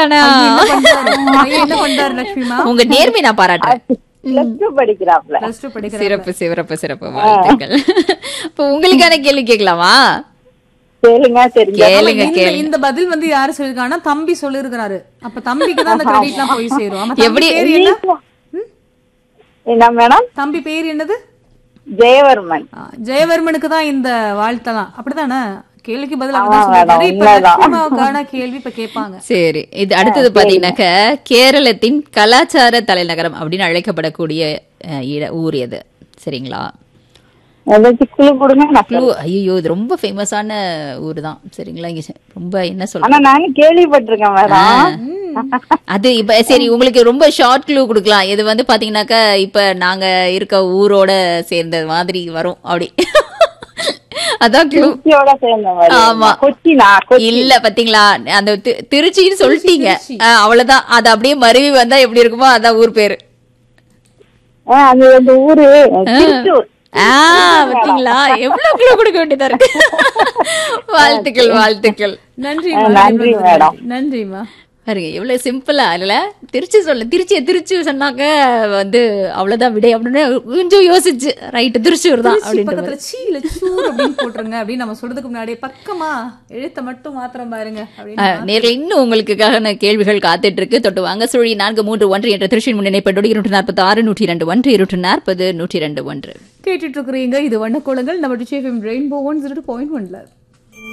தானா பையன் என்ன பண்றாரு லட்சுமிமா உங்க நேர்மை நான் பாராட்டுறேன் பிளஸ் டூ படிக்கிறாப்ல பிளஸ் டூ படிக்கிற சிறப்பு சிறப்பு சிறப்பு வாழ்த்துக்கள் இப்போ உங்களுக்கான கேள்வி கேட்கலாமா கேளுங்க தெரிஞ்ச கேளுங்க இந்த கேளுங்க இந்த பதில் வந்து யாரு சொல்லிருக்காங்கன்னா தம்பி சொல்லிருக்காரு அப்ப தம்பிக்கு தான் அந்த கிரெடிட்லாம் போய் சேரும் ஆமா, தம்பி எப்படி- பேர் என்ன என்ன மேடம் தம்பி பேர் என்னது ஜெயவர்மன் ஆ, ஜெயவர்மனுக்கு தான் இந்த வாழ்த்தலாம் அப்படிதானே கேள்விக்கு பதில் ஆமா, அவர்தான் சொல்லிருக்காரு. மேடம், இப்ப உண்மைதான். லட்சுமிமாவுக்கான கேள்வி இப்ப கேட்பாங்க சரி இது அடுத்தது பாத்தீங்கன்னாக்க கேரளத்தின் கலாச்சார தலைநகரம் அப்படின்னு அழைக்கப்படக்கூடிய அஹ், இட- ஊர் எது சரிங்களா ஏதாச்சும் குழு கொடுங்க நான் க்ளூ ஐயோ இது ரொம்ப ஃபேமஸான ஊர் தான் சரிங்களா இங்க ரொம்ப என்ன சொல்ற ஆனா நானும் கேள்விப்பட்டிருக்கேன் மேடம் அது இப்ப சரி உங்களுக்கு ரொம்ப ஷார்ட் க்ளூ கொடுக்கலாம் இது வந்து பாத்தீங்கன்னாக்கா இப்ப நாங்க இருக்க ஊரோட சேர்ந்த மாதிரி வரும் அப்படி அதான் க்ளூ திருச்சியோட சேர்ந்த மாதிரி ஆமா. கொச்சினா கொச்சி இல்ல பாத்தீங்களா அந்த தி- திருச்சின்னு சொல்லிட்டீங்க ஆ, அவ்வளவுதான் அது அப்படியே மருவி வந்தா எப்படி இருக்குமோ அதான் ஊர் பேரு ஆ, அது அந்த ஊரு திருச்சூர் ஆ பாத்தீங்களா எவ்வளவு கிலோ கொடுக்க வேண்டியதா இருக்கு வாழ்த்துக்கள் வாழ்த்துக்கள் நன்றி ஆ, நன்றி மேடம். நன்றிமா பாருங்க எவ்வளவு சிம்பிளா இல்ல திருச்சி சொல்ல திருச்சியை திருச்சி சொன்னாக்க வந்து அவ்வளவுதான் விடை அப்படின்னு கொஞ்சம் யோசிச்சு ரைட் திருச்சூர் தான் திருச்சி அப்படின்ற பக்கத்துல சீல சூர் அப்படின்னு போட்டுருங்க அப்படின்னு நம்ம சொல்றதுக்கு முன்னாடியே பக்கமா எழுத்த மட்டும் மாத்திரம் பாருங்க அப்படின்னு நேரில் இன்னும் உங்களுக்கான கேள்விகள் காத்துட்டு இருக்கு தொட்டு வாங்க சுழி நான்கு மூன்று ஒன்று என்ற திருச்சியின் முன்னிணைப்போடு இருநூற்றி நாற்பத்தி ஆறு நூற்றி இரண்டு ஒன்று இருநூற்றி நாற்பது நூற்றி இரண்டு ஒன்று கேட்டுட்டு இருக்கிறீங்க இது வண்ணக்கோளங்கள் நம்ம Trichy rainbow one zero point ஒன்ல